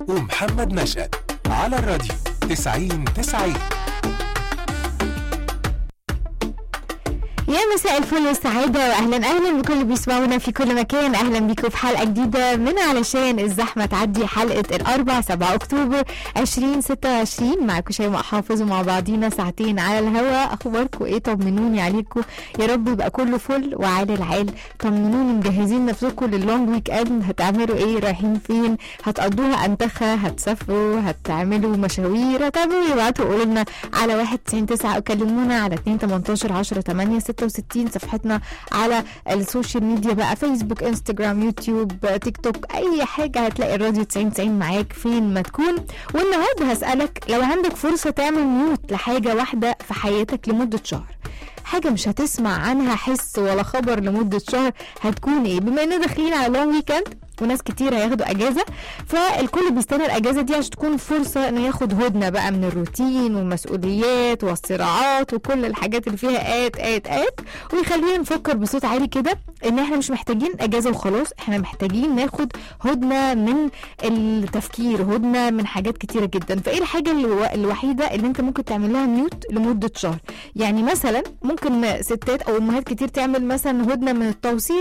ومحمد نشأت على الراديو 90 90 يا مساء الفل والسعادة وأهلا أهلا بكل اللي بيسمعونا في كل مكان أهلا بيكم في حلقة جديدة من علشان الزحمة تعدي حلقة الأربع 7 أكتوبر 2026 معاكم شيماء حافظ ومع بعضينا ساعتين على الهوا أخباركم إيه طمنوني عليكم يا رب يبقى كله فل وعال العال طمنوني مجهزين نفسكم لللونج ويك اند هتعملوا إيه رايحين فين هتقضوها أنتخة هتسافروا هتعملوا مشاوير هتعملوا إيه ابعتوا قولوا لنا على 1 90 9 أو كلمونا على 2 18 10 8 66 صفحتنا على السوشيال ميديا بقى فيسبوك انستجرام يوتيوب تيك توك اي حاجه هتلاقي الراديو 90 90 معاك فين ما تكون والنهارده هسالك لو عندك فرصه تعمل ميوت لحاجه واحده في حياتك لمده شهر حاجة مش هتسمع عنها حس ولا خبر لمدة شهر هتكون ايه بما اننا داخلين على لونج ويكند وناس كتير هياخدوا اجازه فالكل بيستنى الاجازه دي عشان تكون فرصه انه ياخد هدنه بقى من الروتين والمسؤوليات والصراعات وكل الحاجات اللي فيها ات ات ات ويخلينا نفكر بصوت عالي كده ان احنا مش محتاجين اجازه وخلاص احنا محتاجين ناخد هدنه من التفكير هدنه من حاجات كتيره جدا فايه الحاجه الو- الوحيده اللي انت ممكن تعمل لها ميوت لمده شهر يعني مثلا ممكن ستات او امهات كتير تعمل مثلا هدنه من التوصيل